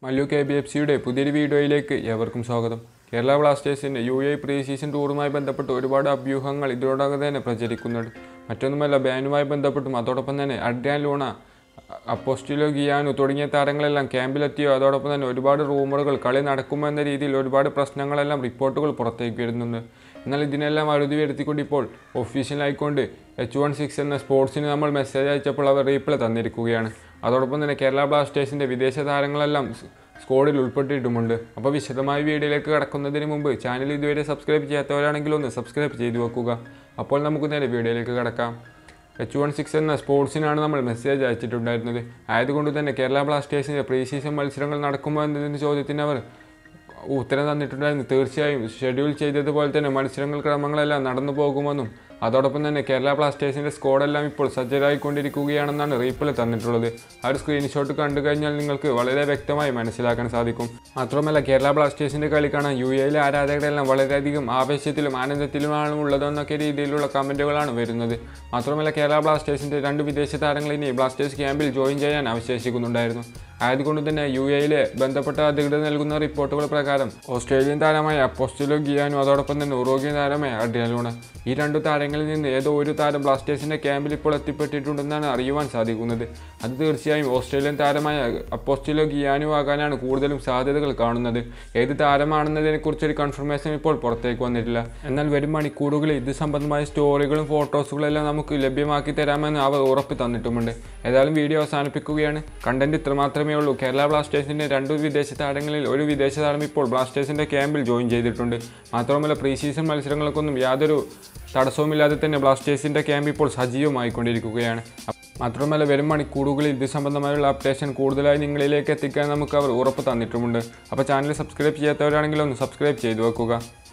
Mallu K B F സിയുടെ പുതിയൊരു വീഡിയോയിലേക്ക് ഏവർക്കും സ്വാഗതം കേരള ബ്ലാസ്റ്റേഴ്സിൻ്റെ യു എ പ്രീ സീസൺ ടൂറുമായി ബന്ധപ്പെട്ട് ഒരുപാട് അഭ്യൂഹങ്ങൾ ഇതിനോടകം തന്നെ പ്രചരിക്കുന്നുണ്ട് മറ്റൊന്നുമല്ല ബാനുമായി ബന്ധപ്പെട്ടും അതോടൊപ്പം തന്നെ അഡ്രിയാൻ ലൂണ അപ്പോസ്റ്റിലോ ഗിയാനു തുടങ്ങിയ താരങ്ങളെല്ലാം ക്യാമ്പിലെത്തിയോ അതോടൊപ്പം തന്നെ ഒരുപാട് റൂമറുകൾ കളി നടക്കുമോ എന്ന രീതിയിൽ ഒരുപാട് പ്രശ്നങ്ങളെല്ലാം റിപ്പോർട്ടുകൾ പുറത്തേക്ക് വരുന്നുണ്ട് എന്നാൽ ഇതിനെല്ലാം അറുതി വരുത്തിക്കൊണ്ട് ഇപ്പോൾ ഒഫീഷ്യലായിക്കൊണ്ട് എച്ച് വൺ സിക്സ് എന്ന സ്പോർട്സിന് നമ്മൾ മെസ്സേജ് അയച്ചപ്പോൾ അവർ റീപ്ലൈ തന്നിരിക്കുകയാണ് അതോടൊപ്പം തന്നെ കേരള ബ്ലാസ്റ്റേഴ്സിൻ്റെ വിദേശ താരങ്ങളെല്ലാം സ് സ്ക്വാഡിൽ ഉൾപ്പെട്ടിട്ടുമുണ്ട് അപ്പോൾ വിശദമായ വീഡിയോയിലേക്ക് കടക്കുന്നതിന് മുമ്പ് ചാനൽ ഇതുവരെ സബ്സ്ക്രൈബ് ചെയ്യാത്തവരാണെങ്കിൽ ഒന്ന് സബ്സ്ക്രൈബ് ചെയ്തു വെക്കുക അപ്പോൾ നമുക്ക് നേരെ വീഡിയോയിലേക്ക് കടക്കാം എച്ച് വൺ സിക്സ് എന്ന സ്പോർട്സിനാണ് നമ്മൾ മെസ്സേജ് അയച്ചിട്ടുണ്ടായിരുന്നത് ആയതുകൊണ്ട് തന്നെ കേരള ബ്ലാസ്റ്റേഴ്സിൻ്റെ പ്രീ സീസൺ മത്സരങ്ങൾ നടക്കുമോ എന്നതിൻ്റെ ചോദ്യത്തിന് അവർ ഉത്തരം തന്നിട്ടുണ്ടായിരുന്നു തീർച്ചയായും ഷെഡ്യൂൾ ചെയ്തതുപോലെ തന്നെ മത്സരങ്ങൾ ക്രമങ്ങളെല്ലാം നടന്നു പോകുമെന്നും അതോടൊപ്പം തന്നെ കേരള ബ്ലാസ്റ്റേഴ്സിൻ്റെ സ്ക്വാഡെല്ലാം ഇപ്പോൾ സജ്ജരായിക്കൊണ്ടിരിക്കുകയാണെന്നാണ് റീപ്ലൈ തന്നിട്ടുള്ളത് ആ ഒരു സ്ക്രീൻഷോട്ട് കണ്ടു കഴിഞ്ഞാൽ നിങ്ങൾക്ക് വളരെ വ്യക്തമായി മനസ്സിലാക്കാൻ സാധിക്കും മാത്രമല്ല കേരള ബ്ലാസ്റ്റേഴ്സിൻ്റെ കളി കാണാൻ യു എയിലെ ആരാധകരെല്ലാം വളരെയധികം ആവേശത്തിലും ആനന്ദത്തിലുമാണ് ഉള്ളതെന്നൊക്കെ രീതിയിലുള്ള കമൻറ്റുകളാണ് വരുന്നത് മാത്രമല്ല കേരള ബ്ലാസ്റ്റേഴ്സിൻ്റെ രണ്ട് വിദേശ താരങ്ങൾ ഇനി ബ്ലാസ്റ്റേഴ്സ് ക്യാമ്പിൽ ജോയിൻ ചെയ്യാൻ അവശേഷിക്കുന്നുണ്ടായിരുന്നു ആയതുകൊണ്ട് തന്നെ യു എയിലെ ബന്ധപ്പെട്ട അധികൃതർ നൽകുന്ന റിപ്പോർട്ടുകൾ പ്രകാരം ഓസ്ട്രേലിയൻ താരമായ അപ്പോസ്റ്റലോ ഗിയാനും അതോടൊപ്പം തന്നെ ഉറോഗ്യൻ താരമായ അഡ്രിയാലൂണ് ഈ രണ്ടു താരങ്ങളിൽ നിന്ന് ഏതോ ഒരു താരം ബ്ലാസ്റ്റേഴ്സിന്റെ ക്യാമ്പിൽ ഇപ്പോൾ എത്തിപ്പെട്ടിട്ടുണ്ടെന്നാണ് അറിയുവാൻ സാധിക്കുന്നത് അത് തീർച്ചയായും ഓസ്ട്രേലിയൻ താരമായ അപ്പോസ്റ്റലോ ഗിയാനു ആകാനാണ് കൂടുതലും സാധ്യതകൾ കാണുന്നത് ഏത് താരമാണെന്നതിനെ കുറിച്ചൊരു കൺഫർമേഷൻ ഇപ്പോൾ പുറത്തേക്ക് വന്നിട്ടില്ല എന്നാൽ വരും മണിക്കൂറുകളിൽ ഇത് സംബന്ധമായ സ്റ്റോറികളും ഫോട്ടോസുകളും എല്ലാം നമുക്ക് ലഭ്യമാക്കി തരാമെന്ന് അവർ ഉറപ്പ് തന്നിട്ടുമുണ്ട് ഏതായാലും വീഡിയോ അവസാനിപ്പിക്കുകയാണ് കണ്ടന്റ് ഇത്രമാത്രമേ ഉള്ളൂ കേരള ബ്ലാസ്റ്റേഴ്സിന്റെ രണ്ട് വിദേശ താരങ്ങളിൽ ഒരു വിദേശ താരം ഇപ്പോൾ ബ്ലാസ്റ്റേഴ്സിന്റെ ക്യാമ്പിൽ ജോയിൻ ചെയ്തിട്ടുണ്ട് മാത്രമല്ല പ്രീ സീസൺ മത്സരങ്ങൾക്കൊന്നും യാതൊരു തടസ്സവുമില്ലാതെ തന്നെ ബ്ലാസ്റ്റേഴ്സിന്റെ ക്യാമ്പ് ഇപ്പോൾ സജീവമായിക്കൊണ്ടിരിക്കുകയാണ് മാത്രമല്ല വരും മണിക്കൂറുകളിൽ ഇത് സംബന്ധമായുള്ള അപ്ഡേഷൻ കൂടുതലായി നിങ്ങളിലേക്ക് എത്തിക്കാൻ നമുക്ക് അവർ ഉറപ്പ് തന്നിട്ടുമുണ്ട് അപ്പോൾ ചാനൽ സബ്സ്ക്രൈബ് ചെയ്യാത്തവരാണെങ്കിൽ ഒന്ന് സബ്സ്ക്രൈബ് ചെയ്തു വെക്കുക